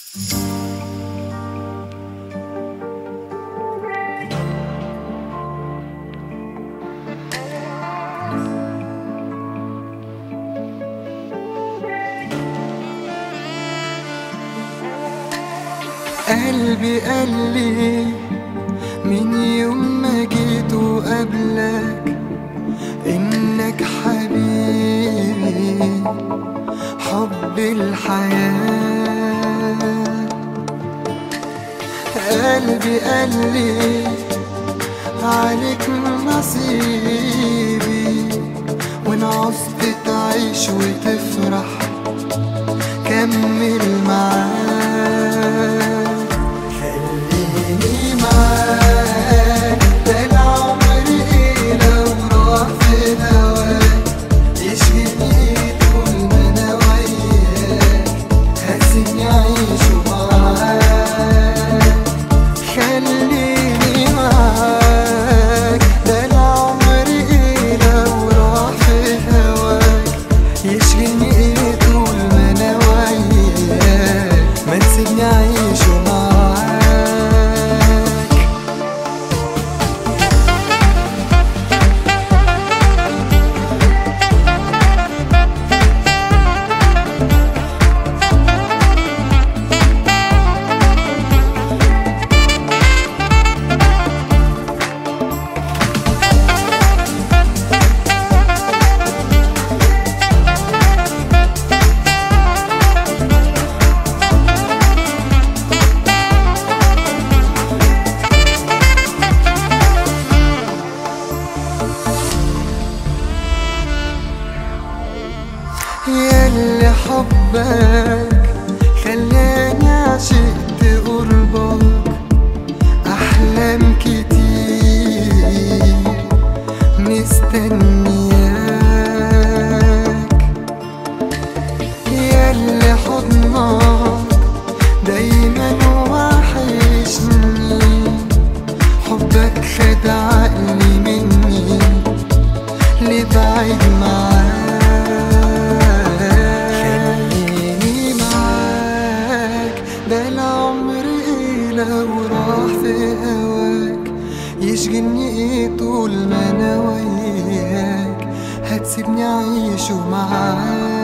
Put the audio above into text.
قلبي قال لي من يوم ما جيت وقبلك انك حبيبي حب الحياة قلبي قال لي عليك نصيبي وان عوزت تعيش وتفرح كمل معاك خليني معاك ده العمر ايه لو راح في هواك يشغلني طول ما انا وياك هسيبني اعيش معاك خليني معاك ده العمر ايه لو راح في هواك يشغلني ايه طول ما انا وياك ما تسيبني اعيش معاك ياللي حبك خلاني عشقت قربك أحلام كتير مستنياك ياللي حضنك دايما وحشني حبك خد عقلي مني لبعيد معاك خليني معاك ده العمر ايه لو راح في هواك يشغلني ايه طول ما انا وياك هتسيبني اعيش معاك